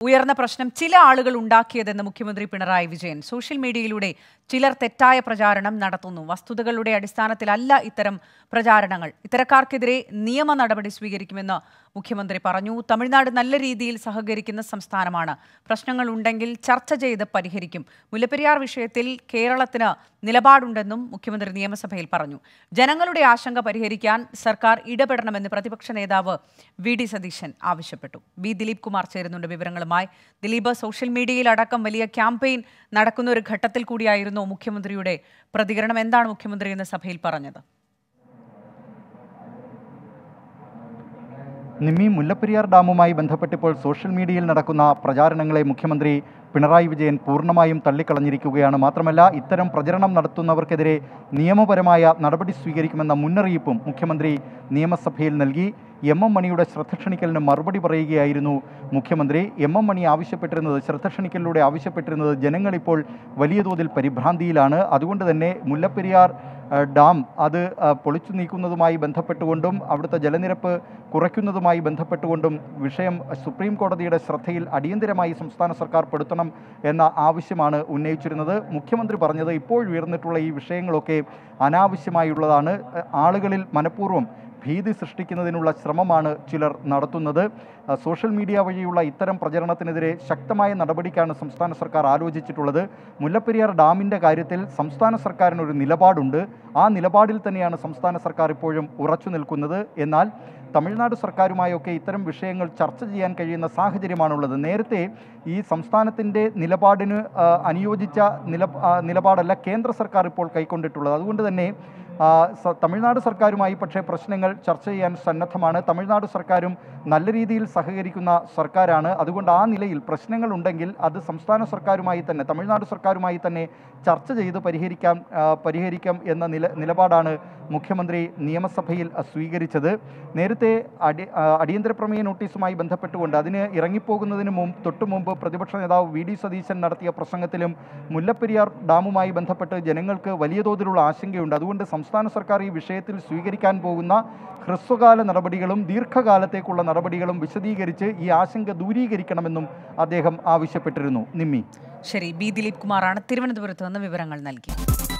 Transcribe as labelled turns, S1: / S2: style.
S1: ഉയർന്ന പ്രശ്നം ചില ആളുകൾ ഉണ്ടാക്കിയതെന്ന് മുഖ്യമന്ത്രി പിണറായി വിജയൻ സോഷ്യൽ മീഡിയയിലൂടെ ചിലർ തെറ്റായ പ്രചാരണം നടത്തുന്നു വസ്തുതകളുടെ അടിസ്ഥാനത്തിലല്ല ഇത്തരം പ്രചാരണങ്ങൾ ഇത്തരക്കാർക്കെതിരെ നിയമ നടപടി സ്വീകരിക്കുമെന്ന് മുഖ്യമന്ത്രി പറഞ്ഞു തമിഴ്നാട് നല്ല രീതിയിൽ സഹകരിക്കുന്ന സംസ്ഥാനമാണ് പ്രശ്നങ്ങൾ ഉണ്ടെങ്കിൽ ചർച്ച ചെയ്ത് പരിഹരിക്കും മുല്ലപ്പെരിയാർ വിഷയത്തിൽ കേരളത്തിന് നിലപാടുണ്ടെന്നും മുഖ്യമന്ത്രി നിയമസഭയിൽ പറഞ്ഞു ജനങ്ങളുടെ ആശങ്ക പരിഹരിക്കാൻ സർക്കാർ ഇടപെടണമെന്ന് പ്രതിപക്ഷ നേതാവ് വി ഡി സതീശൻ ആവശ്യപ്പെട്ടു ബി ദിലീപ് കുമാർ ചേരുന്നുണ്ട് വിവരങ്ങളുമായി ദിലീപ് സോഷ്യൽ മീഡിയയിൽ അടക്കം വലിയ ക്യാമ്പയിൻ നടക്കുന്ന ഒരു ഘട്ടത്തിൽ കൂടിയായിരുന്നു മുഖ്യമന്ത്രിയുടെ പ്രതികരണം എന്താണ് മുഖ്യമന്ത്രി ഇന്ന് സഭയിൽ പറഞ്ഞത്
S2: നിമ്മി മുല്ലപ്പെരിയാർ ഡാമുമായി ബന്ധപ്പെട്ടിപ്പോൾ സോഷ്യൽ മീഡിയയിൽ നടക്കുന്ന പ്രചാരണങ്ങളെ മുഖ്യമന്ത്രി പിണറായി വിജയൻ പൂർണ്ണമായും തള്ളിക്കളഞ്ഞിരിക്കുകയാണ് മാത്രമല്ല ഇത്തരം പ്രചരണം നടത്തുന്നവർക്കെതിരെ നിയമപരമായ നടപടി സ്വീകരിക്കുമെന്ന മുന്നറിയിപ്പും മുഖ്യമന്ത്രി നിയമസഭയിൽ നൽകി എം എം മണിയുടെ ശ്രദ്ധ ക്ഷണിക്കലിന് മറുപടി പറയുകയായിരുന്നു മുഖ്യമന്ത്രി എം എം മണി ആവശ്യപ്പെട്ടിരുന്നത് ശ്രദ്ധ ക്ഷണിക്കലിലൂടെ ആവശ്യപ്പെട്ടിരുന്നത് ജനങ്ങളിപ്പോൾ വലിയ തോതിൽ പരിഭ്രാന്തിയിലാണ് അതുകൊണ്ട് തന്നെ മുല്ലപ്പെരിയാർ ഏഹ്, ഡാം അത് ആ, പൊളിച്ചു നീക്കുന്നതുമായി ബന്ധപ്പെട്ടുകൊണ്ടും അവിടുത്തെ ജലനിരപ്പ് കുറയ്ക്കുന്നതുമായി ബന്ധപ്പെട്ടുകൊണ്ടും വിഷയം സുപ്രീം കോടതിയുടെ ശ്രദ്ധയിൽ അടിയന്തരമായി സംസ്ഥാന സർക്കാർ പെടുത്തണം എന്ന ആവശ്യമാണ് ഉന്നയിച്ചിരുന്നത് മുഖ്യമന്ത്രി പറഞ്ഞത് ഇപ്പോൾ ഉയർന്നിട്ടുള്ള ഈ വിഷയങ്ങളൊക്കെ അനാവശ്യമായുള്ളതാണ് ഏഹ്, ആളുകളിൽ മനഃപൂർവ്വം ഭീതി സൃഷ്ടിക്കുന്നതിനുള്ള ശ്രമമാണ് ചിലർ നടത്തുന്നത് അഹ് സോഷ്യൽ മീഡിയ വഴിയുള്ള ഇത്തരം പ്രചരണത്തിനെതിരെ ശക്തമായ നടപടിക്കാണ് സംസ്ഥാന സർക്കാർ ആലോചിച്ചിട്ടുള്ളത് മുല്ലപ്പെരിയാർ ഡാമിൻ്റെ കാര്യത്തിൽ സംസ്ഥാന സർക്കാരിന് ഒരു നിലപാടുണ്ട് ആ നിലപാടിൽ തന്നെയാണ് സംസ്ഥാന സർക്കാർ ഇപ്പോഴും ഉറച്ചു നിൽക്കുന്നത് എന്നാൽ തമിഴ്നാട് സർക്കാരുമായൊക്കെ ഇത്തരം വിഷയങ്ങൾ ചർച്ച ചെയ്യാൻ കഴിയുന്ന സാഹചര്യമാണുള്ളത് നേരത്തെ ഈ സംസ്ഥാനത്തിൻ്റെ നിലപാടിന് ആ, അനുയോജിച്ച നില ആ, നിലപാടല്ല കേന്ദ്ര സർക്കാർ ഇപ്പോൾ കൈക്കൊണ്ടിട്ടുള്ളത് അതുകൊണ്ട് തന്നെ ആ, സ- തമിഴ്നാട് സർക്കാരുമായി പക്ഷേ പ്രശ്നങ്ങൾ ചർച്ച ചെയ്യാൻ സന്നദ്ധമാണ് തമിഴ്നാട് സർക്കാരും നല്ല രീതിയിൽ സഹകരിക്കുന്ന സർക്കാരാണ് അതുകൊണ്ട് ആ നിലയിൽ പ്രശ്നങ്ങൾ ഉണ്ടെങ്കിൽ അത് സംസ്ഥാന സർക്കാരുമായി തന്നെ തമിഴ്നാട് സർക്കാരുമായി തന്നെ ചർച്ച ചെയ്ത് പരിഹരിക്കാം ആ, പരിഹരിക്കാം എന്ന നില നിലപാടാണ് മുഖ്യമന്ത്രി നിയമസഭയിൽ ആ, സ്വീകരിച്ചത് നേരത്തെ അടി ആ, അടിയന്തര പ്രമേയ നോട്ടീസുമായി ബന്ധപ്പെട്ടുകൊണ്ട് അതിന് ഇറങ്ങിപ്പോകുന്നതിന് മുമ്പ് തൊട്ടു മുമ്പ് പ്രതിപക്ഷ നേതാവ് വി ഡി സതീശൻ നടത്തിയ പ്രസംഗത്തിലും മുല്ലപ്പെരിയാർ ഡാമുമായി ബന്ധപ്പെട്ട് ജനങ്ങൾക്ക് വലിയ തോതിലുള്ള ആശങ്കയുണ്ട് അതുകൊണ്ട് സംസ്ഥാന സർക്കാർ ഈ വിഷയത്തിൽ സ്വീകരിക്കാൻ പോകുന്ന ഹ്രസ്വകാല നടപടികളും ദീർഘകാലത്തേക്കുള്ള നടപടികളും വിശദീകരിച്ച് ഈ ആശങ്ക ദൂരീകരിക്കണമെന്നും അദ്ദേഹം ആവശ്യപ്പെട്ടിരുന്നു നിമ്മി
S1: ശരി ബി ദിലീപ് കുമാറാണ് തിരുവനന്തപുരത്ത് നിന്ന് വിവരങ്ങൾ നൽകി